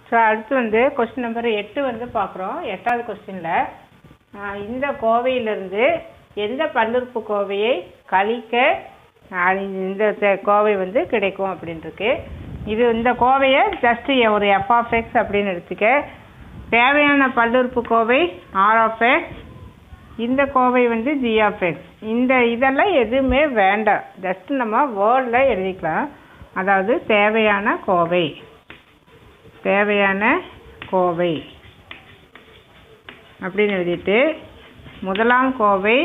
so அடுத்து வந்து question number எட்டு வந்து பார்க்குறோம் எட்டாவது கொஸ்டினில் இந்த கோவையிலிருந்து எந்த பல்லுறுப்பு கோவையை கழிக்க ஆஹ் இந்த தெ- கோவை வந்து கிடைக்கும் அப்படின்ட்டுருக்கு இது இந்த கோவையை ஜஸ்ட் ஒரு எஃப் ஆஃப் எக்ஸ் அப்படின்னு எடுத்துக்க தேவையான பல்லுறுப்பு கோவை ஆர் ஆஃப் எக்ஸ் இந்த கோவை வந்து ஜி ஆஃப் எக்ஸ் இந்த இதெல்லாம் எதுவுமே வேண்டாம் ஜஸ்ட் நம்ம வேர்டில் எழுதிக்கலாம் அதாவது தேவையான கோவை தேவையான கோவை அப்படின்னு எழுதிட்டு முதலாம் கோவை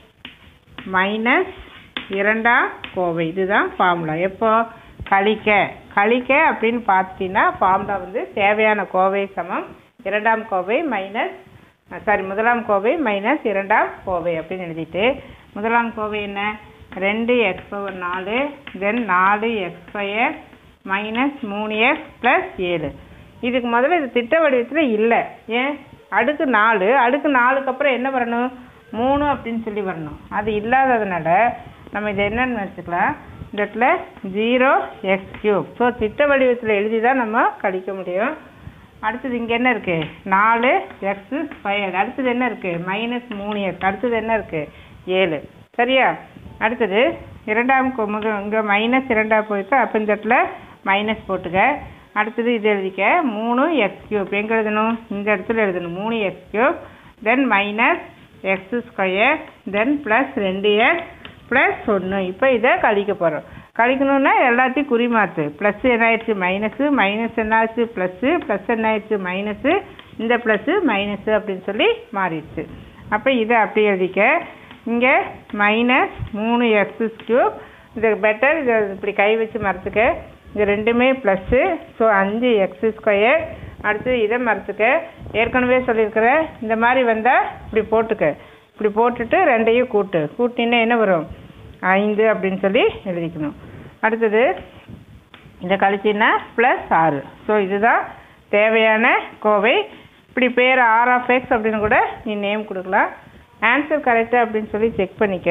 மைனஸ் இரண்டாம் கோவை இதுதான் ஃபார்முலா எப்போ கழிக்க கழிக்க அப்படின்னு பார்த்துட்டீங்கன்னா ஃபார்முலா வந்து தேவையான கோவை சமம் இரண்டாம் கோவை மைனஸ் சாரி முதலாம் கோவை மைனஸ் இரண்டாம் கோவை அப்படின்னு எழுதிட்டு முதலாம் கோவை என்ன ரெண்டு எக்ஸ் பவர் நாலு தென் நாலு எக்ஸ் ஸ்கொயர் மைனஸ் மூணு எக்ஸ் ப்ளஸ் ஏழு இதுக்கு முதல்ல இது திட்ட வடிவத்தில் இல்லை ஏன் அடுக்கு நாலு அடுக்கு நாலுக்கு அப்புறம் என்ன வரணும் மூணு அப்படின்னு சொல்லி வரணும் அது இல்லாததுனால நம்ம இதை என்னன்னு வச்சுக்கலாம் இந்த இடத்துல ஜீரோ எக்ஸ் கியூப் ஸோ திட்ட வடிவத்தில் எழுதி தான் நம்ம கழிக்க முடியும் அடுத்தது இங்கே என்ன இருக்குது நாலு எக்ஸு ஸ்கொயர் அடுத்தது என்ன இருக்குது மைனஸ் மூணு எக்ஸ் அடுத்தது என்ன இருக்குது ஏழு சரியா அடுத்தது இரண்டாம் கொ- முத இங்கே மைனஸ் இரண்டாம் போயிட்டு அப்போ இந்த இடத்துல மைனஸ் போட்டுக்க அடுத்தது இது எழுதிக்க மூணு எக்ஸ் கியூப் எங்கே எழுதணும் இந்த இடத்துல எழுதணும் மூணு x cube then minus x square then plus ரெண்டு எக்ஸ் ப்ளஸ் ஒன்று இப்போ இதை கழிக்க போகிறோம் கழிக்கணும்னா எல்லாத்தையும் குறி மாற்று ப்ளஸ் என்ன ஆயிடுச்சு மைனஸு மைனஸ் என்ன ஆச்சு ப்ளஸ்ஸு ப்ளஸ் என்ன ஆயிடுச்சு மைனஸு இந்த ப்ளஸ்ஸு மைனஸு அப்படின்னு சொல்லி மாறிடுச்சு அப்போ இதை அப்படியே எழுதிக்க இங்கே மைனஸ் மூணு எக்ஸ் கியூப் இது பெட்டர் இதை இப்படி கை வச்சு மறத்துக்க இது ரெண்டுமே ப்ளஸ்ஸு ஸோ அஞ்சு எக்ஸ் ஸ்கொயர் அடுத்து இதை மறத்துக்க ஏற்கனவே சொல்லியிருக்கிற இந்த மாதிரி வந்தால் இப்படி போட்டுக்க இப்படி போட்டுட்டு ரெண்டையும் கூட்டு கூட்டினா என்ன வரும் ஐந்து அப்படின்னு சொல்லி எழுதிக்கணும் அடுத்தது இதை கழிச்சின்னா ப்ளஸ் ஆறு ஸோ இதுதான் தேவையான கோவை இப்படி பேர் ஆர் ஆஃப் எக்ஸ் அப்படின்னு கூட நீ நேம் கொடுக்கலாம் ஆன்சர் கரெக்டாக அப்படின்னு சொல்லி செக் பண்ணிக்க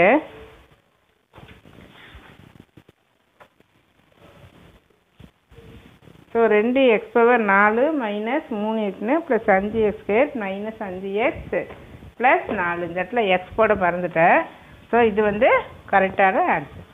ஸோ ரெண்டு எக்ஸ் பவர் நாலு மைனஸ் மூணு எக்ஸ்னு ப்ளஸ் அஞ்சு எக்ஸ் ஸ்கொயர் மைனஸ் அஞ்சு எக்ஸ் ப்ளஸ் நாலு இந்த இடத்துல எக்ஸ் போட மறந்துட்டேன் ஸோ இது வந்து கரெக்டான ஆன்சர்